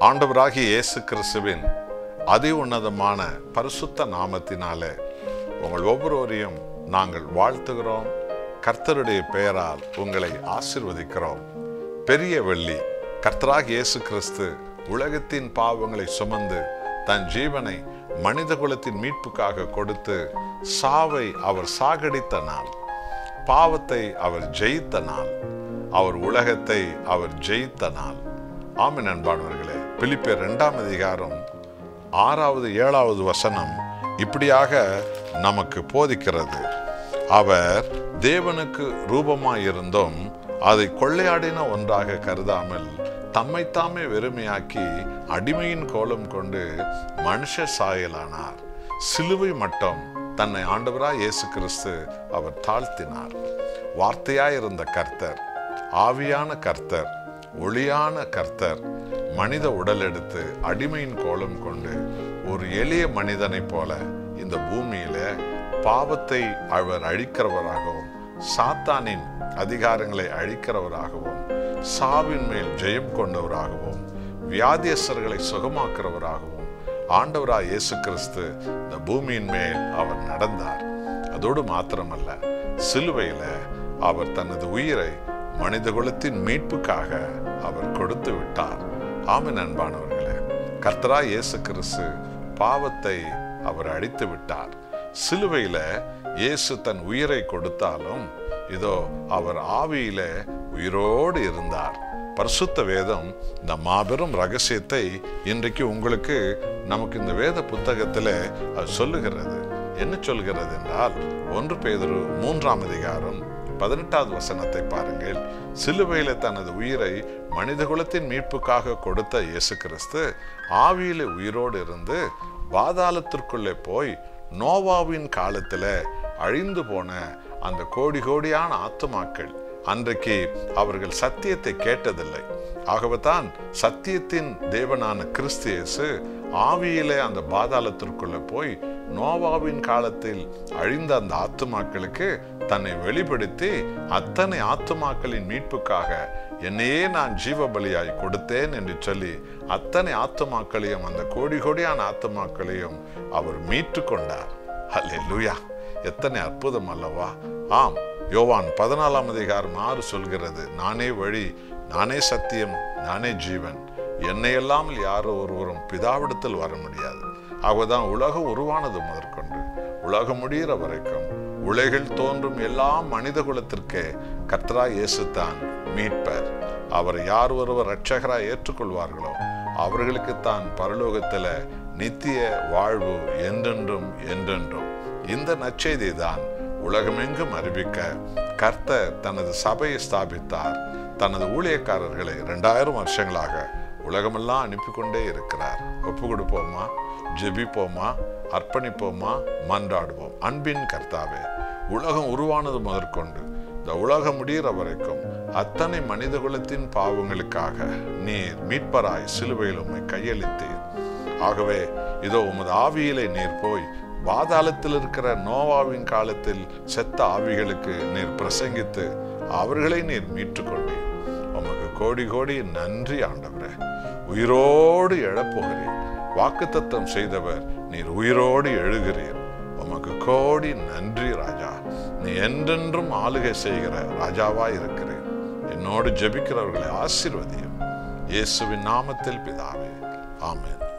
ஆண்டவராகிய இயேசு கிறிஸ்துவின் அதி உன்னதமான பரிசுத்த நாமத்தினாலே உங்கள் ஒவ்வொருவரையும் நாங்கள் வாழ்த்துகிறோம் கர்த்தருடைய பெயரால் உங்களை ஆசிர்வதிக்கிறோம் பெரிய வெள்ளி கர்த்தராகிய இயேசு கிறிஸ்து உலகத்தின் பாவங்களை சுமந்து தன் ஜீவனை மனித குலத்தின் மீட்புக்காக கொடுத்து சாவை அவர் சாகடித்த நாள் பாவத்தை அவர் ஜெயித்த நாள் அவர் உலகத்தை அவர் ஜெயித்த நாள் ஆமின் அன்பானவர்களே பிலிப்பியர் இரண்டாம் அதிகாரம் ஆறாவது ஏழாவது வசனம் இப்படியாக நமக்கு போதிக்கிறது அவர் தேவனுக்கு ரூபமாயிருந்தும் அதை கொள்ளையாடின ஒன்றாக கருதாமல் தம்மைத்தாமே வெறுமையாக்கி அடிமையின் கோலம் கொண்டு மனுஷ சாயலானார் சிலுவை மட்டும் தன்னை ஆண்டவராய் இயேசு கிறிஸ்து அவர் தாழ்த்தினார் வார்த்தையாயிருந்த கர்த்தர் ஆவியான கர்த்தர் ஒளியான கர்த்தர் மனித உடல் எடுத்து அடிமையின் கோலம் கொண்டு ஒரு எளிய மனிதனைப் போல இந்த பூமியில பாவத்தை அவர் அழிக்கிறவராகவும் சாத்தானின் அதிகாரங்களை அழிக்கிறவராகவும் சாவின் மேல் ஜெயம் கொண்டவராகவும் வியாதியஸ்தர்களை சுகமாக்குறவராகவும் ஆண்டவராய் இயேசு கிறிஸ்து இந்த பூமியின் மேல் அவர் நடந்தார் அதோடு மாத்திரமல்ல சிலுவையில அவர் தனது உயிரை மனித குலத்தின் மீட்புக்காக அவர் கொடுத்து விட்டார் ஆமின் அன்பானவர்களே கர்த்தரா இயேசு கிறிஸ்து பாவத்தை அவர் அழித்து விட்டார் சிலுவையில இயேசு தன் உயிரை கொடுத்தாலும் இதோ அவர் ஆவியில உயிரோடு இருந்தார் பரிசுத்த வேதம் இந்த மாபெரும் ரகசியத்தை இன்றைக்கு உங்களுக்கு நமக்கு இந்த வேத புத்தகத்தில் அது சொல்லுகிறது என்ன சொல்கிறது என்றால் ஒன்று பேதரு மூன்றாம் அதிகாரம் பதினெட்டாவது வசனத்தை பாருங்கள் சிலுவையில தனது உயிரை மனித குலத்தின் மீட்புக்காக கொடுத்த இயேசு கிறிஸ்து ஆவியில உயிரோடு இருந்து பாதாளத்திற்குள்ளே போய் நோவாவின் காலத்துல அழிந்து போன அந்த கோடி கோடியான ஆத்துமாக்கள் அன்றைக்கு அவர்கள் சத்தியத்தை கேட்டதில்லை ஆகவேதான் சத்தியத்தின் தேவனான கிறிஸ்து இயேசு ஆவியிலே அந்த பாதாளத்திற்குள்ள போய் நோவாவின் காலத்தில் அழிந்த அந்த ஆத்துமாக்களுக்கு தன்னை வெளிப்படுத்தி அத்தனை ஆத்துமாக்களின் மீட்புக்காக என்னையே நான் ஜீவ பலியாய் கொடுத்தேன் என்று சொல்லி அத்தனை ஆத்துமாக்களையும் அந்த கோடி கோடியான ஆத்துமாக்களையும் அவர் மீட்டு கொண்டார் அல்லேலூயா எத்தனை அற்புதம் அல்லவா ஆம் யோவான் பதினாலாம் அதிகாரம் ஆறு சொல்கிறது நானே வழி நானே சத்தியம் நானே ஜீவன் என்னையெல்லாம் யாரோ ஒருவரும் பிதாவிடத்தில் வர முடியாது ஆகதான் உலகம் உருவானது முதற்கொண்டு உலகம் முடிகிற வரைக்கும் உலகில் தோன்றும் எல்லா மனித குலத்திற்கே கர்த்தரா இயேசுத்தான் மீட்பர் அவர் யார் ஒருவர் இரட்சகராய் ஏற்றுக்கொள்வார்களோ அவர்களுக்கு தான் பரலோகத்துல நித்திய வாழ்வு என்றென்றும் என்றென்றும் இந்த நற்செய்தி தான் உலகமெங்கும் அறிவிக்க கர்த்தர் தனது சபையை ஸ்தாபித்தார் தனது ஊழியக்காரர்களை ரெண்டாயிரம் வருஷங்களாக உலகமெல்லாம் அனுப்பி கொண்டே இருக்கிறார் ஒப்பு கொடுப்போமா ஜெபிப்போமா அர்ப்பணிப்போமா மன்றாடுவோம் அன்பின் கர்த்தாவே உலகம் உருவானது முதற்கொண்டு இந்த உலகம் முடிகிற வரைக்கும் அத்தனை மனித குலத்தின் பாவங்களுக்காக நீர் மீட்பராய் சிலுவையில் உம்மை கையளித்தீர் ஆகவே இதோ உமது ஆவியிலே நீர் போய் பாதாளத்தில் இருக்கிற நோவாவின் காலத்தில் செத்த ஆவிகளுக்கு நீர் பிரசங்கித்து அவர்களை நீர் மீட்டு கொண்டீர் உமக்கு கோடி கோடி நன்றி ஆண்டவரே உயிரோடு எழப்போகிறீர் வாக்குத்தத்தம் செய்தவர் நீர் உயிரோடு எழுகிறீர் உமக்கு கோடி நன்றி ராஜா நீ என்றென்றும் ஆளுகை செய்கிற ராஜாவா இருக்கிறேன் என்னோடு ஜெபிக்கிறவர்களை ஆசிர்வதியும் இயேசுவின் நாமத்தில் பிதாவே ஆமென்